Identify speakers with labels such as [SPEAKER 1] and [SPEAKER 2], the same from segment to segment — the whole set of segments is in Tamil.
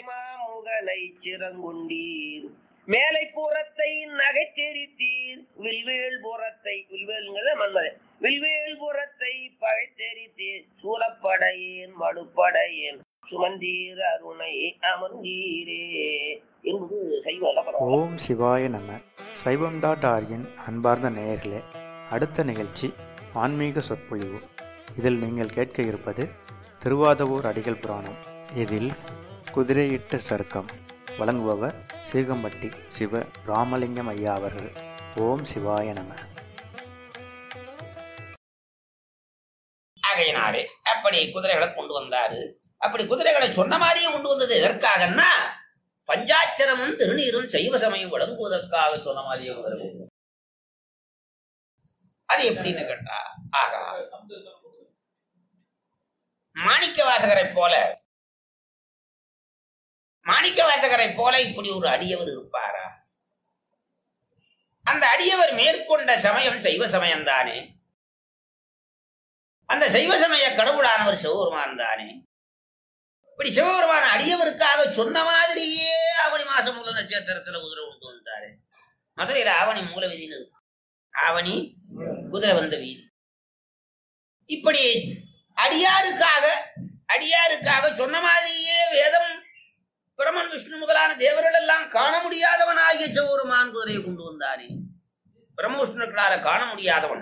[SPEAKER 1] மாமுகனை சிறங்குண்டீர் மேலை புறத்தை நகைத்தெரித்தீர் வில்வேல் புறத்தை வில்வேல்ங்கிறத மன்மதன் வில்வேல் புறத்தை பகைத்தெரித்தீர் சூலப்படையேன் மடுப்படையேன் சுமந்தீர் அருணை அமர்ந்தீரே என்பது சைவ இலக்கணம்.
[SPEAKER 2] ஓம் சிவாய நம சைவம் டாட் ஆர்கின் அன்பார்ந்த நேயர்களே அடுத்த நிகழ்ச்சி ஆன்மீக சொற்பொழிவு இதில் நீங்கள் கேட்க இருப்பது திருவாதவூர் அடிகள் புராணம் இதில் குதிரையிட்ட சருக்கம் வழங்குபவர் சீகம்பட்டி சிவ ராமலிங்கம் ஐயா அவர்கள் ஓம் சிவாய நம
[SPEAKER 3] ஆகையினாலே அப்படி குதிரைகளை கொண்டு வந்தாரு அப்படி குதிரைகளை சொன்ன மாதிரியே கொண்டு வந்தது எதற்காகன்னா பஞ்சாட்சரமும் திருநீரும் சைவ சமயம் விளங்குவதற்காக சொன்ன மாதிரியே குதிரை கொண்டு வந்தாரு. அது எப்படின்னு கேட்டா ஆகா மாணிக்க வாசகரை போல மாணிக்க வாசகரை போல இப்படி ஒரு அடியவர் இருப்பாரா அந்த அடியவர் மேற்கொண்ட சமயம் சைவ சமயம் தானே அந்த சைவ சமய கடவுளானவர் சிவபெருமான் தானே இப்படி சிவபெருமான் அடியவருக்காக சொன்ன மாதிரியே ஆவணி மாசம் மூல நட்சத்திரத்துல குதிரை கொண்டு வந்தாரு மதுரையில ஆவணி மூல வீதின்னு இருக்கு. ஆவணி குதிரை வந்த வீதி இப்படி அடியாருக்காக அடியாருக்காக சொன்ன மாதிரியே வேதம் பிரமன் விஷ்ணு முதலான தேவர்கள் எல்லாம் காண முடியாதவனாகிய சிவபெருமான் குதிரையை கொண்டு வந்தானே பிரம்ம விஷ்ணுக்களால காண முடியாதவன்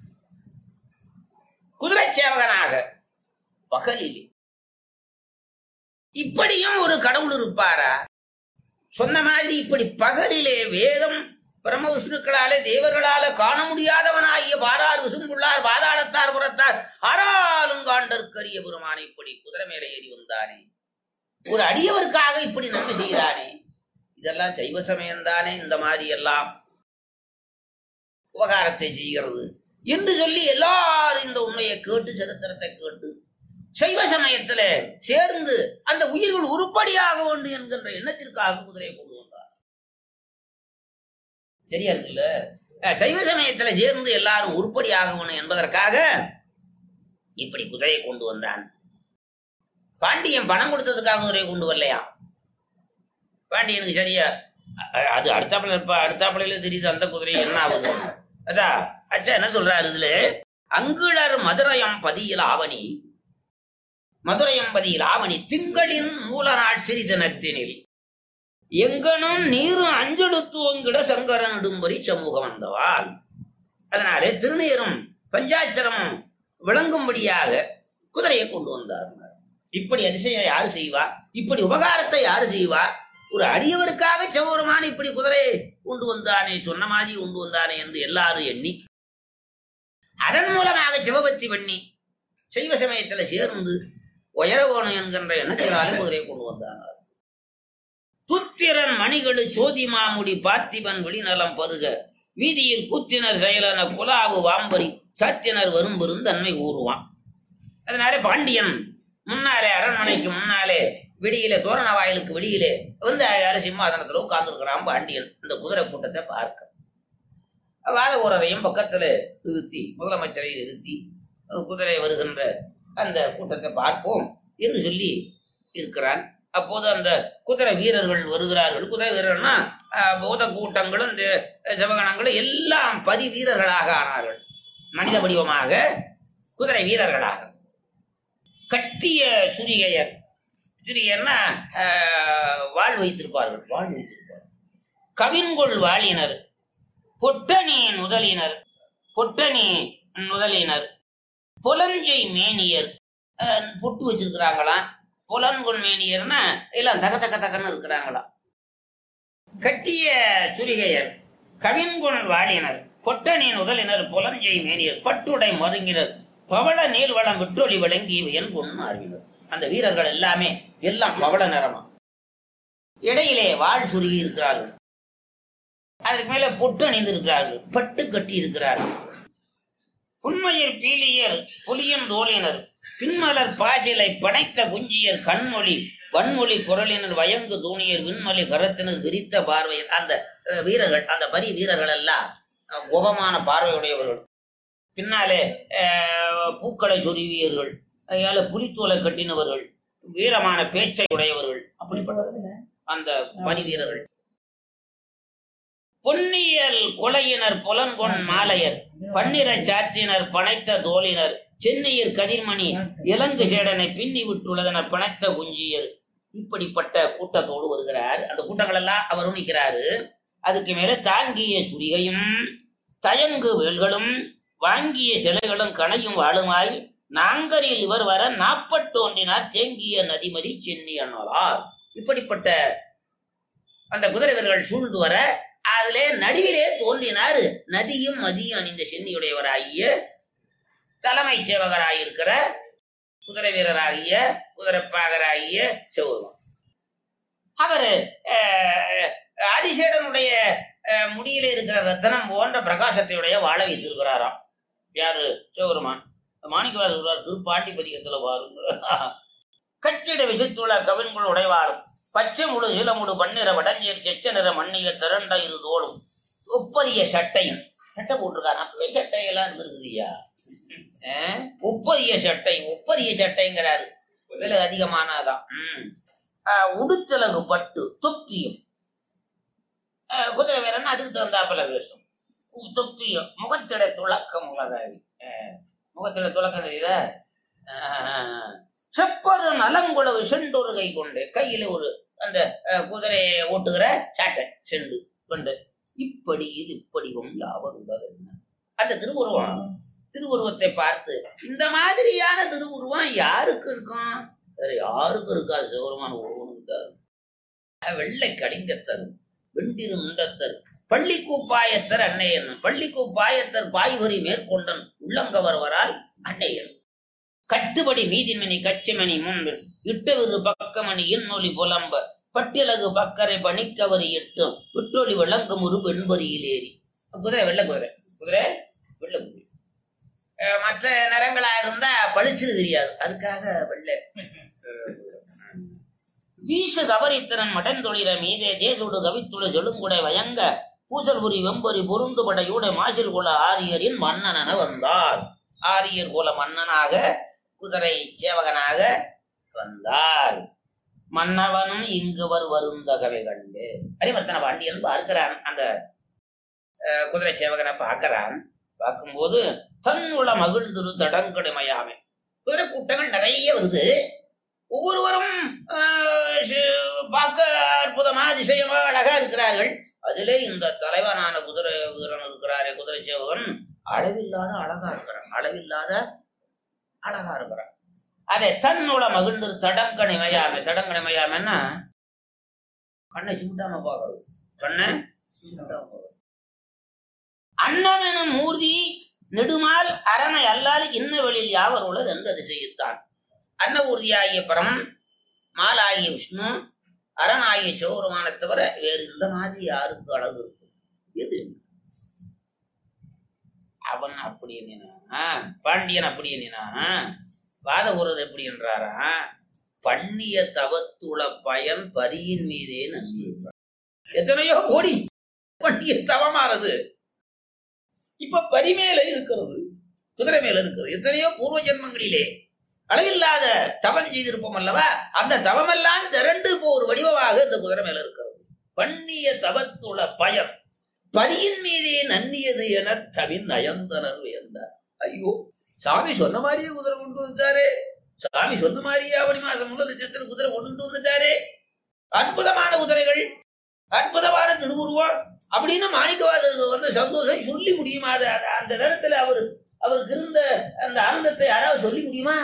[SPEAKER 3] குதிரை சேவகனாக பகலிலே இப்படியும் ஒரு கடவுள் இருப்பாரா சொன்ன மாதிரி இப்படி பகலிலே வேதம் பிரம்ம விஷ்ணுக்களாலே தேவர்களால காண முடியாதவனாகிய பாரார் விசும்புள்ளார் பாதாளத்தார் புறத்தார் ஆறாலும் காண்டற்கரிய பெருமானை இப்படி குதிரை மேலே ஏறி வந்தானே ஒரு அடியவருக்காக இப்படி நன்மை செய்கிறானே இதெல்லாம் சைவ சமயம்தானே இந்த மாதிரி எல்லாம் உபகாரத்தை செய்கிறது என்று சொல்லி எல்லாரும் இந்த உண்மையை கேட்டு சரித்திரத்தை கேட்டு சைவ சமயத்துல சேர்ந்து அந்த உயிர்கள் உருப்படியாக வேண்டும் என்கின்ற எண்ணத்திற்காக குதிரையை கொண்டு வந்தார் சரியா இருக்குல்ல அஹ், சைவ சமயத்துல சேர்ந்து எல்லாரும் உருப்படி ஆகணும் என்பதற்காக இப்படி குதிரையை கொண்டு வந்தான் பாண்டியன் பணம் கொடுத்ததுக்காக குதிரையை கொண்டு வரலையா பாண்டியனுக்கு சரியா அ- அது அடுத்தாப்புல இருப்ப அடுத்தாப்புல தெரியுது அந்த குதிரை என்ன ஆகுது அதா அச்சா என்ன சொல்றாரு இதுல அங்குளர் மதுரையம் பதியில் ஆவணி மதுரையம் பதியில் ஆவணி திங்களின் மூல நாள் சிறிதனத்தினில் எங்கனும் நீரும் அஞ்செடுத்து ஒங்கிட சங்கரன் இடும்படி சமூகம் வந்தவாள் அதனாலே திருநீரும் பஞ்சாட்சரமும் விளங்கும்படியாக குதிரையை கொண்டு வந்தார் இப்படி அதிசயம் யாரு செய்வா இப்படி உபகாரத்தை யாரு செய்வா ஒரு அடியவருக்காக சிவபெருமான் இப்படி குதிரையை கொண்டு வந்தானே சொன்ன மாதிரி கொண்டு வந்தானே என்று எல்லாரும் எண்ணி அதன் மூலமாக சிவபக்தி பண்ணி சைவ சமயத்துல சேர்ந்து உயரகோணம் என்கின்ற எண்ணத்தினாலே குதிரையை கொண்டு வந்தானார் துத்திரன் மணிகளு சோதி மாமுடி பார்த்திபன் வெளிநலம் பருக வீதியில் கூத்தினர் செயலன குலாவு வாம்பரி சாத்தினர் வரும் பெருந்தன்மை கூறுவான் அதனால பாண்டியன் முன்னாலே அரண்மனைக்கு முன்னாலே விடியிலே தோரண வாயிலுக்கு வெளியிலே வந்து யாரு சிம்மாசனத்துல உட்கார்ந்துருக்கிறான் பாண்டியன் இந்த குதிரை கூட்டத்தை பார்க்க வாத ஊரரையும் பக்கத்துல நிறுத்தி முதலமைச்சரை நிறுத்தி அஹ், குதிரை வருகின்ற அந்த கூட்டத்தை பார்ப்போம் என்று சொல்லி இருக்கிறான் அப்போது அந்த குதிரை வீரர்கள் வருகிறார்கள் குதிரை வீரர்கள்னா அஹ், பூத கூட்டங்களும் இந்த ஜபகணங்களும் எல்லாம் பதி வீரர்களாக ஆனார்கள் மனித வடிவமாக குதிரை வீரர்களாக கட்டிய சுரிகையர் சுரிகையர்னா அஹ், வாள் வைத்திருப்பார்கள் வாள் வைத்திருப்பார்கள் கவின்கொள் வாளினர் பொட்டணி முதலினர் பொட்டணி முதலினர் புலஞ்சை மேனியர் அஹ், பொட்டு வச்சிருக்கிறாங்களாம் புலன்கொள் மேனியர்னா எல்லாம் தக தக தகன்னு இருக்கிறாங்களாம் கட்டிய சுரிகையர் கவின்குண் வாழினர் பொட்டணி முதலினர் புலஞ்சை மேனியர் பட்டுடை மருங்கினர் பவள நீர்வளம் விட்டொளி விளங்கி என் பொண்ணு அறிவினர் அந்த வீரர்கள் எல்லாமே எல்லாம் பவள நிறமா இடையிலே வாழ் சுருகி இருக்கிறார்கள் அதுக்கு மேல பொட்டு அணிந்து இருக்கிறார்கள் பட்டு கட்டி இருக்கிறார்கள் புன்மையர் பீலியர் புலியம் தோலினர் பின்மலர் பாசிலை படைத்த குஞ்சியர் கண்மொழி வன்மொழி குரலினர் வயங்கு தூணியர் விண்மொழி கரத்தினர் விரித்த பார்வையர் அந்த அஹ், வீரர்கள் அந்த பரி வீரர்கள் எல்லாம் அஹ், கோபமான பார்வையுடையவர்கள் பின்னாலே அஹ், பூக்களை சொருவியர்கள் அதனால புலித்தோலை கட்டினவர்கள் வீரமான பேச்சை உடையவர்கள் அப்படிப்பட்ட அந்த பணி வீரர்கள் பொன்னியல் கொலையினர் புலன்கொண் மாலையர் பன்னிர சாத்தினர் பனைத்த தோலினர் சென்னையர் கதிர்மணி இலங்கு சேடனை பின்னி விட்டுள்ளதென பிணைத்த குஞ்சியர் இப்படிப்பட்ட கூட்டத்தோடு வருகிறார் அந்த கூட்டங்கள் எல்லாம் அவர் நிற்கிறாரு அதுக்கு மேல தாங்கிய சுரிகையும் தயங்கு வேல்களும் வாங்கிய சிலைகளும் கணையும் வாழுமாய் நாங்கரில் இவர் வர நாப்பட்டோன்றினார் தேங்கிய நதிமதி சென்னி அண்ணலார் இப்படிப்பட்ட அந்த குதிரை வீரர்கள் சூழ்ந்து வர அதிலே நடுவிலே தோன்றினார் நதியும் மதியும் அணிந்த சென்னியுடையவராகிய தலைமைச் சேவகராயிருக்கிற குதிரை வீரராகிய குதிரைப்பாகராகிய செவ்வகம் அவர் ஆதிசேடனுடைய அஹ், முடியில இருக்கிற ரத்தனம் போன்ற பிரகாசத்தையுடைய வாழ வைத்திருக்கிறாராம் யாரு சிவபெருமான் மாணிக்கவாசர் சொல்றார் திருப்பாண்டி பதிகத்துல பாருங்க கச்சிட விசித்துள்ள கவின்குள் உடைவாரும் பச்சை முழு நீலமுடு பன்னிற வடஞ்சேர் செச்ச நிற மண்ணிய திரண்ட இரு தோளும் ஒப்பரிய சட்டையும் சட்டை போட்டிருக்காரு அப்பவே சட்டையெல்லாம் இருந்திருக்குதுயா அஹ், ஒப்பரிய சட்டை ஒப்பரிய சட்டைங்கிறாரு விலை அதிகமானதான் ம். அஹ், உடுத்தலகு பட்டு தொப்பியும் அஹ், குதிரை வேறன்னா அதுக்கு தகுந்தாப்புல வேஷம் உ- தொப்பியும் முகத்திட துளக்கம் உள்ளதாகி அஹ், முகத்திட துளக்கம் தெரியுதா அஹ், செப்பது நலங்குளவு செண்டொரு கை கொண்டு கையில ஒரு அந்த அஹ், குதிரையை ஓட்டுகிற சாட்டை செண்டு கொண்டு இப்படியில் இப்படிவும் யாவதுள்ளது என்ன அந்த திருவுருவம் திருவுருவத்தை பார்த்து இந்த மாதிரியான திருவுருவம் யாருக்கு இருக்கும் வேற யாருக்கும் இருக்காது சிவருமான ஒருவனுக்கு தான் வெள்ளை கடிங்கத்தர் வெண்டிரு முண்டத்தர் பள்ளி கூப்பாயத்தர் அன்னையன் பள்ளி கூப்பாயத்தர் பாய்வரி மேற்கொண்டன் உள்ளங்கவர் வரால் அன்னையன் கட்டுபடி வீதிமணி கச்சிமணி முன்பு இட்டவிரு பக்கமணி இன்னொலி புலம்ப பட்டியலகு பக்கரை பணிக்கவரி எட்டும் விட்டொலி விளங்கும் ஒரு பெண்பரியில் ஏறி குதிரை வெள்ளை குதிரை குதிரை வெள்ளை குதிரை அஹ் மற்ற நிறங்களா இருந்தா பளிச்சுன்னு தெரியாது அதுக்காக வெள்ளை அஹ், வீசு கவரித்திறன் மடந்தொழிற மீதே தேசுடு கவித்துள செழுங்குடை வயங்க பூசல்புரி வெம்பரி பொருந்துபடையூட மாசில் குல ஆரியரின் மன்னனென வந்தார் ஆரியர் குல மன்னனாக குதிரை சேவகனாக வந்தார் மன்னவனும் இங்குவர் வருந்தகவை கண்டு அரிவர்த்தன பாண்டியன் பார்க்கிறான் அந்த அஹ், குதிரை சேவகனை பார்க்கிறான் பார்க்கும்போது தன்னுள மகிழ்ந்திரு தடங்கடுமையாமை குதிரை கூட்டங்கள் நிறைய வருது ஒவ்வொருவரும் ஆஹ், சி- பார்க்க அற்புதமா அதிசயமா அழகா இருக்கிறார்கள் அதிலே இந்த தலைவனான குதிரை வீரன் இருக்கிறாரே குதிரை சேவகன் அளவில்லாத அழகா இருக்கிறான் அளவில்லாத அழகா இருக்கிறான் அதை தன்னுள மகிழ்ந்திரு தடங்கணிமையாமை தடங்கணிமையாமைன்னா கண்ணை சிமிட்டாம பார்க்கறது கண்ணை சிமிட்டாம பார்க்கறது அன்னமெனும் மூர்த்தி நெடுமால் அரணை அல்லாது இன்ன வெளியில் யாவர் உள்ளது என்று அது செய்யுத்தான் அன்ன ஊர்தியாகிய பரமன் மாலாகிய விஷ்ணு அரணாகிய சிவபெருமானை தவிர வேறு இந்த மாதிரி யாருக்கு அழகு இருக்கும் இது அவன் அப்படி எண்ணினா பாண்டியன் அப்படி எண்ணினா வாத ஊரது எப்படி என்றாரா பண்ணிய தவத்துள பயன் பரியின் மீதே நன்றி எத்தனையோ கோடி பண்ணிய தவமானது இப்ப பரி மேல இருக்கிறது குதிரை மேல இருக்கிறது எத்தனையோ பூர்வ ஜென்மங்களிலே அளவில்லாத தவம் செய்திருப்போம் அல்லவா அந்த தவமெல்லாம் திரண்டு இப்போ ஒரு வடிவமாக இந்த குதிரை மேல இருக்கிறது பண்ணிய தவத்துள பயம் பரியின் மீதே நன்னியது என தவின் நயந்தனர் வியந்தார் ஐயோ சாமி சொன்ன மாதிரியே குதிரை கொண்டு வந்துட்டாரு சாமி சொன்ன மாதிரியே ஆவணி மாசம் முதல் லட்சத்தில் குதிரை கொண்டு வந்துட்டாரு அற்புதமான குதிரைகள் அற்புதமான திருவுருவம் அப்படின்னு மாணிக்கவாதருக்கு வந்து சந்தோஷம் சொல்லி முடியுமா அது அது- அந்த நேரத்துல அவர் அவருக்கு இருந்த அந்த ஆனந்தத்தை யாராவது சொல்லி முடியுமா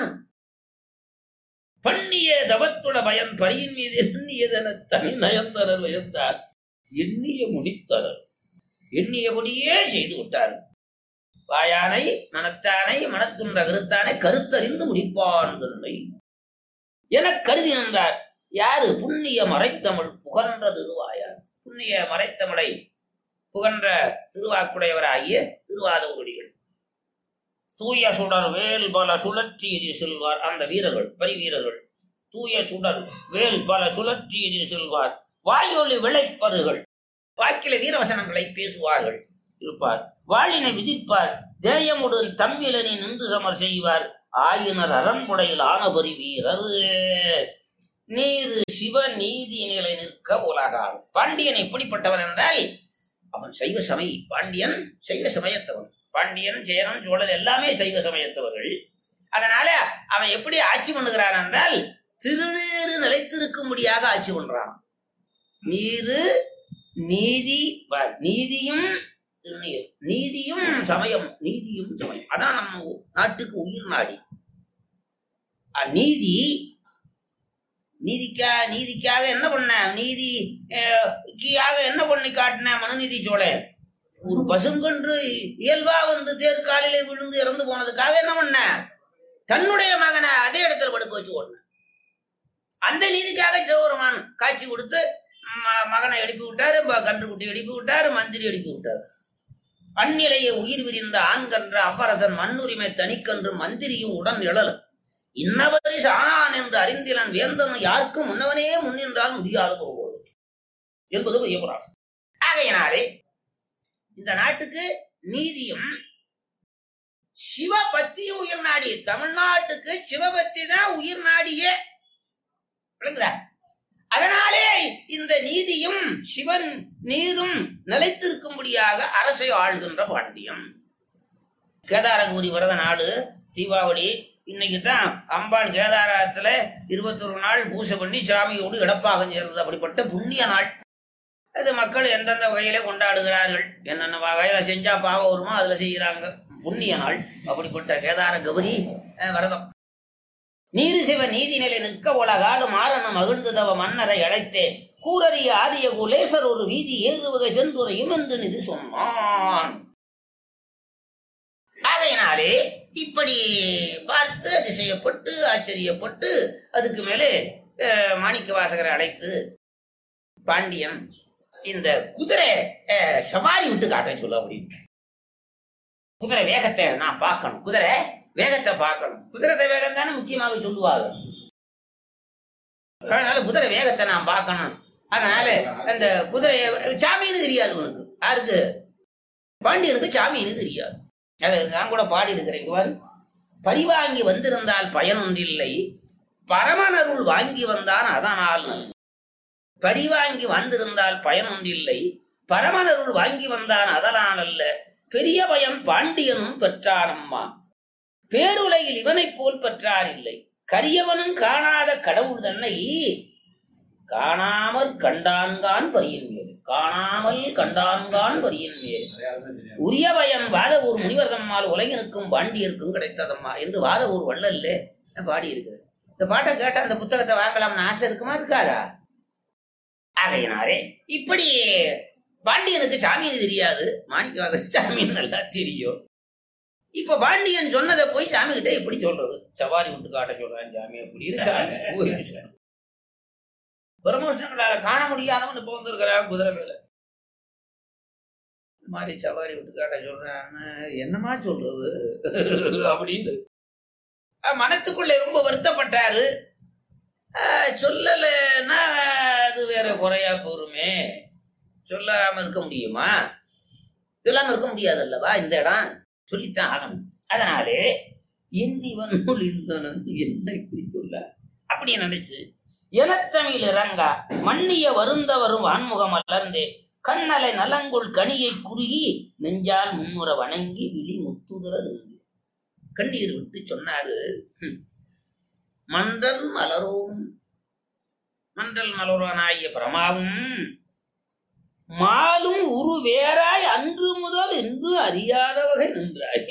[SPEAKER 3] பண்ணிய தவத்துட பயன் பரியின் மீது எண்ணியதென தனி நயந்தனர் வியந்தார் எண்ணிய முடித்தனர் எண்ணியபடியே செய்து விட்டார் வாயானை மனத்தானை மனத்துன்ற கருத்தானை கருத்தறிந்து முடிப்பான் தன்னை என கருதி நின்றார் யாரு புண்ணிய மறைத்தமிழ் புகன்ற திருவாயார் புண்ணிய மறைத்தமிழை புகன்ற திருவாக்குடையவராகிய திருவாதூரடிகள் தூய சுடர் வேல் பல சுழற்றி எதிர் செல்வார் அந்த வீரர்கள் பரி வீரர்கள் தூய சுடர் வேல் பல சுழற்றி எதிர் செல்வார் வாயொலி விளைப்பருகள் வாக்கில வீரவசனங்களை பேசுவார்கள் இருப்பார் வாளினை விதிப்பார் தேயமுடன் தம்மிலனை நின்று சமர் செய்வார் ஆயினர் அரண்முடையில் ஆனபரி வீரர் நீர் சிவ நீதி நிலை நிற்க உலகாள் பாண்டியன் எப்படிப்பட்டவன் என்றால் அவன் சைவ சமய பாண்டியன் சைவ சமயத்தவன் பாண்டியன் சேரன் சோழன் எல்லாமே சைவ சமயத்தவர்கள் அதனால அவன் எப்படி ஆட்சி பண்ணுகிறான் என்றால் திருநீறு நிலைத்திருக்கும்படியாக ஆட்சி பண்றான் நீரு நீதி பார், நீதியும் திருநீர் நீதியும் சமயம் நீதியும் சமயம் அதான் நம்ம நாட்டுக்கு உயிர் நாடி அஹ் நீதி நீதிக்கா நீதிக்காக என்ன பண்ண நீதி அஹ், க்கியாக என்ன பண்ணி காட்டின மனுநீதி சோழன் ஒரு பசுங்கன்று இயல்பா வந்து தேர்காலிலே விழுந்து இறந்து போனதுக்காக என்ன பண்ண தன்னுடைய மகனை அதே இடத்துல படுக்க வச்சு ஓடின அந்த நீதிக்காக சிவபெருமான் காட்சி கொடுத்து ம- மகனை எழுப்பி விட்டாரு ப- கன்றுக்குட்டி எழுப்பி விட்டாரு மந்திரி எழுப்பி விட்டாரு அந்நிலையை உயிர் விரிந்த ஆண்கன்ற அவ்வரசன் மண்ணுரிமை தனிக்கன்று மந்திரியும் உடன் எழலும் இன்னவரி சாணான் என்று அறிந்திலன் வேந்தன் யாருக்கும் முன்னவனே முன்னின்றால் முடியாது போவது என்பது பெரியபுராணம் ஆகையினாலே இந்த நாட்டுக்கு நீதியும் சிவபக்தியும் உயிர் நாடி தமிழ்நாட்டுக்கு சிவபக்தி தான் உயிர் நாடியே விளங்குதா அதனாலே இந்த நீதியும் சிவன் நீரும் நிலைத்திருக்கும்படியாக அரசை ஆள்கின்ற பாண்டியம் கேதாரகௌரி விரத நாடு தீபாவளி இன்னைக்கு தான் அம்பாள் கேதாரத்துல இருபத்தொரு நாள் பூஜை பண்ணி சாமியோடு இடப்பாகம் சேர்ந்தது அப்படிப்பட்ட புண்ணிய நாள் அது மக்கள் எந்தெந்த வகையில கொண்டாடுகிறார்கள் என்னென்ன வகையில செஞ்சா பாவம் வருமோ அதுல செய்யறாங்க புண்ணிய நாள் அப்படிப்பட்ட கேதார கௌரி அஹ், விரதம் நீதி சிவ நீதி நிலை நிற்க உலகாடு மாறன மகிழ்ந்து தவ மன்னரை அழைத்தே கூரறிய ஆரிய குலேசர் ஒரு வீதி ஏறுவகை சென்றுரையும் என்று நிதி சொன்னான் ஆகையினாலே இப்படி பார்த்து அதிசயப்பட்டு ஆச்சரியப்பட்டு அதுக்கு மேலே அஹ், மாணிக்க வாசகரை அழைத்து பாண்டியன் இந்த குதிரை அஹ், சவாரி விட்டு காட்ட சொல்ல அப்படின்னு குதிரை வேகத்தை நான் பார்க்கணும் குதிரை வேகத்தை பார்க்கணும் குதிரை வேகம் தானே முக்கியமாக சொல்லுவாங்க அதனால குதிரை வேகத்தை நான் பார்க்கணும் அதனால அந்த குதிரை சாமின்னு தெரியாது உனக்கு யாருக்கு பாண்டியனுக்கு சாமின்னு தெரியாது அது நான் கூட பாடி இருக்கிறேன் இங்க பாரு. பரிவாங்கி வந்திருந்தால் பயனொன்றில்லை பரமனருள் வாங்கி வந்தான் அதனால் நன்று. பரிவாங்கி வந்திருந்தால் பயனொன்றில்லை பரமனருள் வாங்கி வந்தான் அதனால் அல்ல பெரிய பயம் பாண்டியனும் பெற்றானம்மா பேருலகில் இவனைப் போல் பெற்றார் இல்லை கரியவனும் காணாத கடவுள் தன்னை காணாமற் கண்டான்கான் பரியின் மேல் காணாமல் கண்டான்கான் பரியின் மேல் உரிய பயன் வாத ஊர் முனிவர் தம்மால் உலகினுக்கும் பாண்டியருக்கும் கிடைத்ததம்மா என்று வாத ஊர் வள்ளல்ல பாடி இருக்கிறது இந்த பாட்டை கேட்ட அந்த புத்தகத்தை வாங்கலாம்னு ஆசை இருக்குமா இருக்காதா ஆகையினாரே இப்படி பாண்டியனுக்கு சாமின்னு தெரியாது மாணிக்கவாக சாமின்னு நல்லா தெரியும் இப்ப பாண்டியன் சொன்னதை போய் சாமி கிட்ட இப்படி சொல்றது சவாரி விட்டு காட்ட சொல்றான் சாமி அப்படின்னு பிரமோஷன்களால காண முடியாதவன் இப்ப வந்திருக்கிறான் குதிரை மேல இந்த மாதிரி சவாரி விட்டு காட்ட சொல்றான்னு என்னமா சொல்றது அப்படின்னு அஹ் மனத்துக்குள்ள ரொம்ப வருத்தப்பட்டாரு அஹ் சொல்லலைன்னா அது வேற குறையா போருமே சொல்லாம இருக்க முடியுமா சொல்லாம இருக்க முடியாது அல்லவா இந்த இடம் சொல்லித்தான் ஆகணும் அதனாலே எண்ணிவன் ஒளிந்தனன் என்ன இப்படி சொல்ல அப்படி நினைச்சு எனத்தமிழ் இறங்கா மன்னிய வருந்தவரும் வான்முகம் அலர்ந்தே கண்ணலை நலங்குள் கனியை குறுகி நெஞ்சால் முன்னுற வணங்கி விழி முத்துதர நின்று கண்ணீர் விட்டு சொன்னாரு "ஹம், மன்றல் மலரோம் மன்றல் மலரோனாகிய பிரமாவும் மாலும் உரு வேறாய் அன்று முதல் என்று அறியாத வகை நின்றாய்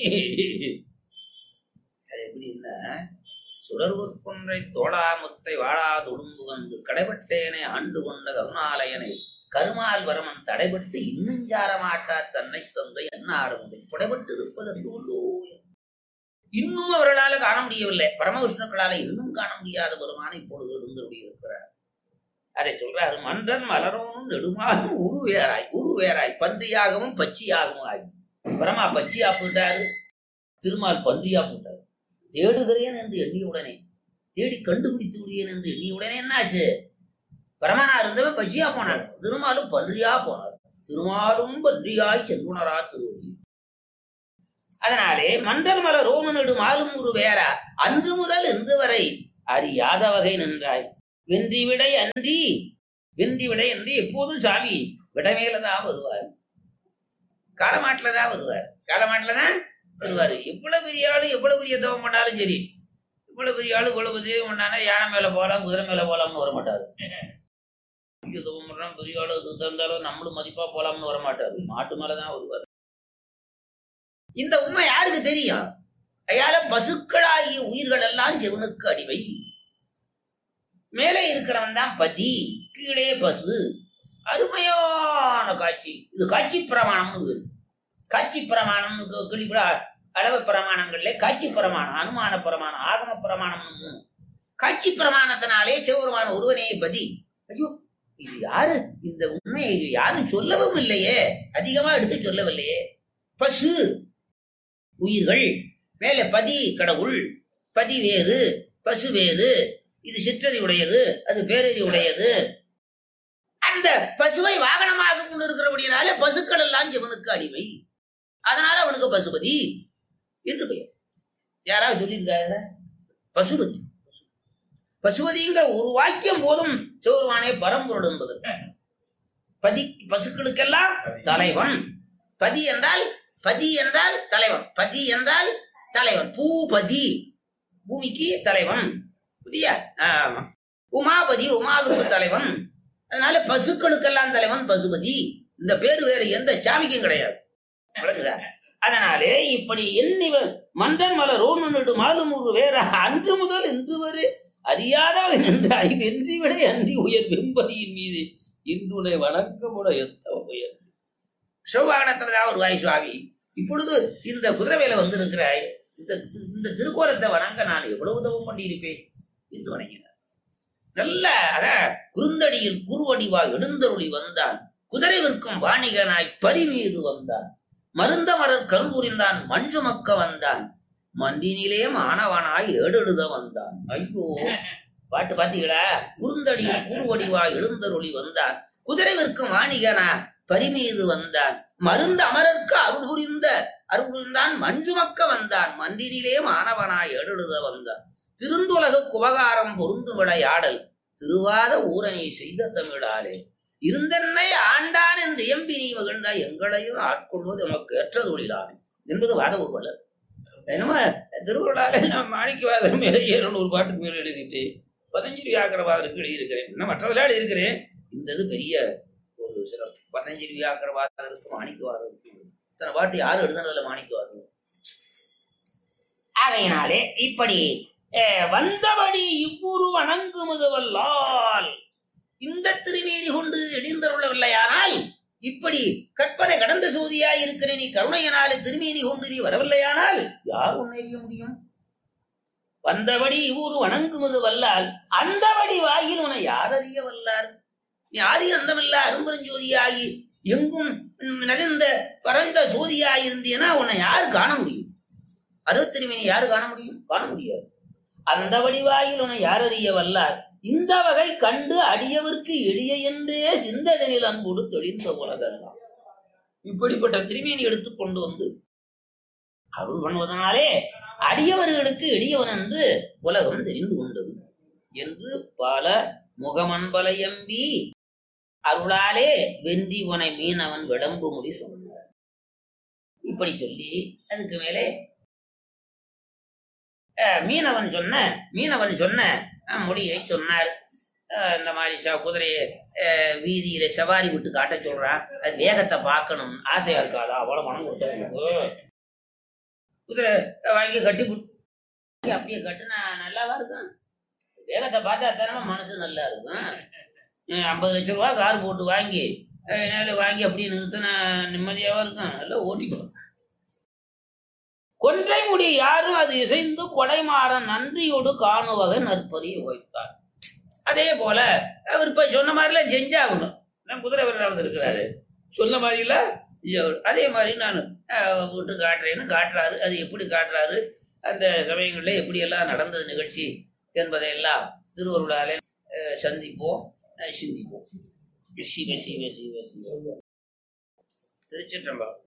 [SPEAKER 3] அது எப்படின்னா சுடர்வர் கொன்றை தோளாமுத்தை வாழாது உடும்பு வந்து கடைபட்டேனே ஆண்டு கொண்ட கருணாலயனை கருமால் வரமன் தடைபட்டு இன்னும் சாரமாட்டா தன்னை தந்தை என்ன ஆடுமுதை புடைபட்டு இருப்பது அன்றோ இன்னும் அவர்களால காண முடியவில்லை பரமவிஷ்ணுக்களால இன்னும் காண முடியாத பெருமானை இப்பொழுது எழுந்து இருக்கிறார் அதை சொல்றாரு மன்றன் மலரோனும் நெடுமாலும் உரு வேறாய் உரு வேறாய் பன்றியாகவும் பச்சியாகவும் ஆகி பரமா பச்சியா போட்டாரு திருமால் பன்றியா போட்டாரு தேடுகிறேன் என்று எண்ணியுடனே தேடி கண்டுபிடித்து விடுகிறேன் என்று எண்ணியுடனே என்னாச்சு பரமனா இருந்தவன் பச்சியா போனான் திருமாலும் பன்றியா போனார் திருமாலும் பன்றியாய் செல்லுனரா திருவடி அதனாலே மண்டல் மலர் ரோமனடு மாலும் ஒரு வேற அன்று முதல் இன்று வரை அறியாத வகை நின்றாய் வென்றி விடை அன்றி வென்றி விடை அன்றி எப்போதும் சாமி விடமேலதான் வருவார் காலமாட்டில தான் வருவார் காலமாட்டில தான் வருவாரு எவ்வளவு பெரிய ஆளு எவ்வளவு பெரிய தவம் பண்ணாலும் சரி இவ்வளவு பெரிய ஆளு இவ்வளவு தெய்வம் பண்ணானா யானை மேல போலாம் குதிரை மேல போலாம்னு வர மாட்டாரு பெரிய தவம் பண்றான் பெரிய ஆளு இது தந்தாலும் நம்மளும் மதிப்பா போலாம்னு வர மாட்டாரு மாட்டு மேலதான் வருவார் இந்த உண்மை யாருக்கு தெரியும் அயால பசுக்களாகிய உயிர்கள் எல்லாம் சிவனுக்கு அடிமை மேலே இருக்கிறவன் தான் பதி கீழே பசு அருமையான காட்சி இது காட்சி பிரமாணம்னு பேரு. காட்சி பிரமாணம் கிளிபுட அளவு பிரமாணங்கள்ல காட்சி பிரமாணம் அனுமான பிரமாணம் ஆகம பிரமாணம் மூணு காட்சி பிரமாணத்தினாலே சிவருமான ஒருவனே பதி ஐயோ இது யாரு இந்த உண்மையை இது யாரும் சொல்லவும் இல்லையே அதிகமா எடுத்து சொல்லவில்லையே பசு உயிர்கள் மேலே பதி கடவுள் பதி வேறு பசு வேறு இது சிற்றறி உடையது அது பேரறி உடையது அந்த பசுவை வாகனமாக கொண்டு இருக்கிறபடினால பசுக்கள் எல்லாம் சிவனுக்கு அடிமை அதனால அவனுக்கு பசுபதி என்று பெயர் யாராவது சொல்லியிருக்காங்க பசுபதி பசுபதிங்கிற ஒரு வாக்கியம் போதும் சிவருமானே பரம்பொருள் என்பது பதி பசுக்களுக்கெல்லாம் தலைவன் பதி என்றால் பதி என்றால் தலைவன் பதி என்றால் தலைவன் பூபதி பூமிக்கு தலைவன் புதிய ஆமா. உமாபதி உமாவுக்கு தலைவன் அதனால பசுக்களுக்கெல்லாம் தலைவன் பசுபதி இந்த பேரு வேறு எந்த சாமிக்கும் கிடையாது விளங்குதா? அதனாலே இப்படி எண்ணி வ- மன்றன் மலர் ரோமனடு மாலுமுரு வேற அன்று முதல் இன்று வரை அறியாதவக நின்றாய் வென்றி விட அன்றி உயர் வெம்பதியின் மீது இன்றுடைய வணக்கமுட எத்தவ உயர் சிவவாகனத்துலதான் ஒரு வாய் சுவாமி இப்பொழுது இந்த குதிரை வேலை வந்திருக்கிறாய் இந்த இந்த திருக்கோலத்தை வணங்க நான் எவ்வளவு உதவும் பண்ணியிருப்பேன் என்று வணங்கினார் நல்ல அத குறுந்தடியில் குறுவடிவாய் எழுந்தருளி வந்தான் குதிரை விற்கும் வாணிகனாய் பரி மீது வந்தான் மருந்த மலர் கரும்புரிந்தான் மஞ்சு மக்க வந்தான் மண்டினிலே மாணவனாய் ஏடெழுத வந்தான் ஐயோ பாட்டு பாத்தீங்களா குறுந்தடியில் குறுவடிவாய் எழுந்தருளி வந்தான் குதிரை விற்கும் வாணிகனா பரிமீது வந்தான் மருந்த அமரர்க்கு அருள் புரிந்த அருள் புரிந்தான் மஞ்சுமக்க வந்தான் மந்தினிலே மாணவனாய் ஏடெழுத வந்தான் திருந்துலக குபகாரம் பொருந்து விளையாடல் திருவாத ஊரணி செய்த தமிழாலே இருந்தன்னை ஆண்டான் என்று எம்பி நீ மகிழ்ந்தா எங்களையும் ஆட்கொள்வது நமக்கு ஏற்ற தொழிலானே என்பது வாத ஊர்வலர் என்னமோ திருவிழால நான் மாணிக்கவாதம் மேலே இருநூறு பாட்டுக்கு மேலே எழுதிட்டு பதஞ்சலி வியாக்கரவாதருக்கு எழுதியிருக்கிறேன் இன்னும் மற்றவர்களால் எழுதியிருக்கிறேன் இந்த இது பெரிய ஒரு சிறப்பு பதஞ்சலி வியாக்கரவாதருக்கு மாணிக்கவாதருக்கு இத்தனை பாட்டு யாரும் எழுதுனதில்ல மாணிக்கவாதம் ஆகையினாலே இப்படி அஹ், வந்தபடி இவ்வுரு வணங்குமுது வல்லால் இந்த திருமேனி கொண்டு எழுந்தருளவில்லையானால் இப்படி கற்பனை கடந்த சோதியாய் இருக்கிற நீ கருணையனாலே திருமேனி கொண்டு நீ வரவில்லையானால் யார் உன்னை அறிய முடியும் வந்தபடி இவ்வூரு வணங்குவது வல்லால் அந்தபடி வாயில் உன்னை யார் அறிய வல்லார் நீ ஆதி அந்தமில்ல அரும்பெருஞ்சோதியாகி எங்கும் நிறைந்த பரந்த சோதியாயிருந்தீனா உன்னை யார் காண முடியும் அருத்திருமேனி யார் காண முடியும் காண முடியாது அந்த வடிவாயில் உன்னை யார் அறிய வல்லார் இந்த வகை கண்டு அடியவர்க்கு எளிய என்றே சிந்ததனில் அன்போடு தெளிந்த உலகெல்லாம் இப்படிப்பட்ட திருமேனி எடுத்து கொண்டு வந்து அருள் பண்ணுவதனாலே அடியவர்களுக்கு எளியவன் என்று உலகம் தெரிந்து கொண்டது என்று பல முகமன்பலையம்பி அருளாலே வென்றி உனை மீனவன் விளம்பு முடி சொன்னார் இப்படி சொல்லி அதுக்கு மேலே அஹ், மீனவன் சொன்ன மீனவன் சொன்ன அஹ், மொழியை சொன்னார் அஹ், இந்த மாதிரி ச- குதிரையை அஹ், வீதியில சவாரி விட்டு காட்ட சொல்றான் அது வேகத்தை பார்க்கணும் ஆசையா இருக்காதா அவ்வளவு மனம் கொடுத்தவங்களுக்கு குதிரை வாங்கி கட்டி புட்டு அப்படியே கட்டுனா நல்லாவா இருக்கும் வேகத்தை பார்த்தா தானே மனசு நல்லா இருக்கும் அஹ், ஐம்பது லட்ச ரூபா கார் போட்டு வாங்கி அஹ், நேரில் வாங்கி அப்படியே நிறுத்தினா நிம்மதியாவா இருக்கும் நல்லா ஓட்டிக்கோ கொன்றை முடி யாரும் அது இசைந்து கொடைமாற நன்றியோடு காணுவகை நற்பதியை வைத்தார் அதே போல அவர் இப்ப சொன்ன மாதிரிலாம் செஞ்சாகணும் நான் குதிரை வீரர் இருக்கிறாரு சொன்ன மாதிரிலாம் செஞ்சாகணும். அதே மாதிரி நான் அஹ், விட்டு காட்டுறேன்னு காட்டுறாரு அது எப்படி காட்டுறாரு அந்த சமயங்களில் எப்படியெல்லாம் நடந்தது நிகழ்ச்சி என்பதையெல்லாம் திருவருளாலே அஹ், சந்திப்போம் அஹ், சிந்திப்போம் சிவ சிவ சிவ சிவ திருச்சிற்றம்பலம்